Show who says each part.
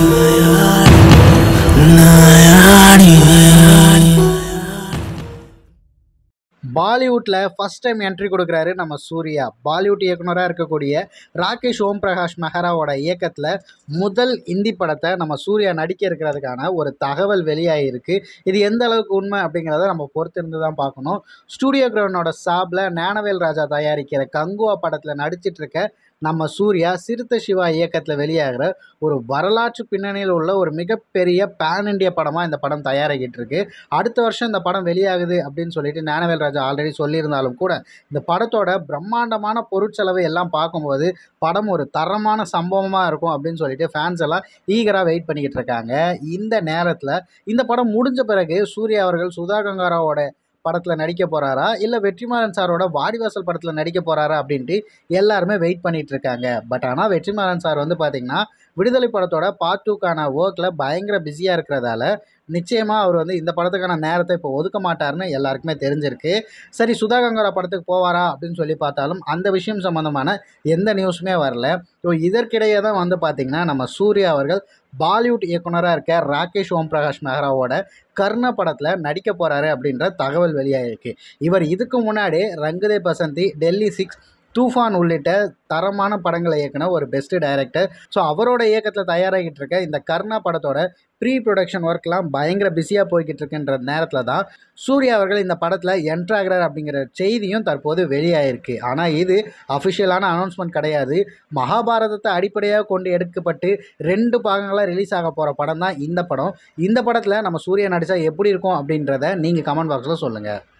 Speaker 1: பாலிவுட்டில் first time entry கொடுக்குறாரு நம்ம சூர்யா பாலிவுட் இயக்குனராக இருக்கக்கூடிய ராகேஷ் ஓம் பிரகாஷ் மெஹராவோட இயக்கத்தில் முதல் இந்தி படத்தை நம்ம சூர்யா நடிக்க இருக்கிறதுக்கான ஒரு தகவல் வெளியாகிருக்கு இது எந்த அளவுக்கு உண்மை அப்படிங்கிறத நம்ம பொறுத்திருந்து தான் பார்க்கணும் ஸ்டூடியோ கிரவுண்டோட சாப்பில் ஞானவேல் ராஜா தயாரிக்கிற கங்குவா படத்தில் நடிச்சிட்டு இருக்க நம்ம சூர்யா சிறுத்தை சிவா இயக்கத்தில் வெளியாகிற ஒரு வரலாற்று பின்னணியில் உள்ள ஒரு மிகப்பெரிய பேன் இண்டிய படமாக இந்த படம் தயாராகிட்டு இருக்கு அடுத்த வருஷம் இந்த படம் வெளியாகுது அப்படின்னு சொல்லிட்டு ஞானவேல் ராஜா ஆல்ரெடி சொல்லியிருந்தாலும் கூட இந்த படத்தோட பிரம்மாண்டமான பொருட்செலவு எல்லாம் பார்க்கும்போது படம் ஒரு தரமான சம்பவமாக இருக்கும் அப்படின்னு சொல்லிட்டு ஃபேன்ஸ் எல்லாம் ஈகராக வெயிட் பண்ணிக்கிட்டு இருக்காங்க இந்த நேரத்தில் இந்த படம் முடிஞ்ச பிறகு சூர்யா அவர்கள் சுதா கங்காராவோட படத்தில் நடிக்க போகிறாரா இல்லை வெற்றிமாறன் சாரோட வாடிவாசல் படத்தில் நடிக்க போகிறாரா அப்படின்ட்டு எல்லாருமே வெயிட் பண்ணிட்டு இருக்காங்க பட் ஆனால் வெற்றிமாறன் சார் வந்து பார்த்திங்கன்னா விடுதலை படத்தோட பார்ட் டூக்கான ஒர்க்கில் பயங்கர பிஸியாக இருக்கிறதால நிச்சயமாக அவர் வந்து இந்த படத்துக்கான நேரத்தை இப்போ ஒதுக்க மாட்டார்னு எல்லாருக்குமே தெரிஞ்சிருக்கு சரி சுதா கங்கரா படத்துக்கு போவாரா அப்படின்னு சொல்லி பார்த்தாலும் அந்த விஷயம் சம்மந்தமான எந்த நியூஸுமே வரல ஸோ இதற்கிடையே தான் வந்து பார்த்திங்கன்னா நம்ம சூர்யா அவர்கள் பாலிவுட் இயக்குனராக இருக்க ராகேஷ் ஓம் பிரகாஷ் மெஹ்ராவோட கர்ண படத்தில் நடிக்க போகிறாரு அப்படின்ற தகவல் வெளியாகிருக்கு இவர் இதுக்கு முன்னாடி ரங்குதே பசந்தி டெல்லி சிக்ஸ் தூஃபான் உள்ளிட்ட தரமான படங்களை இயக்குன ஒரு பெஸ்ட் டைரக்டர் ஸோ அவரோட இயக்கத்தில் தயாராகிட்டு இருக்க இந்த கர்ணா படத்தோட ப்ரீ ப்ரொடக்ஷன் ஒர்க்லாம் பயங்கர பிஸியாக போய்கிட்டு இருக்குன்ற நேரத்தில் தான் சூர்யா அவர்கள் இந்த படத்தில் என்ட்ராகிறார் அப்படிங்கிற செய்தியும் தற்போது வெளியாயிருக்கு ஆனால் இது அஃபிஷியலான அனௌன்ஸ்மெண்ட் கிடையாது மகாபாரதத்தை அடிப்படையாக கொண்டு எடுக்கப்பட்டு ரெண்டு பாகங்களாக ரிலீஸ் ஆக போகிற படம் தான் இந்த படம் இந்த படத்தில் நம்ம சூர்யா நடித்தா எப்படி இருக்கும் அப்படின்றத நீங்கள் கமெண்ட் பாக்ஸில் சொல்லுங்கள்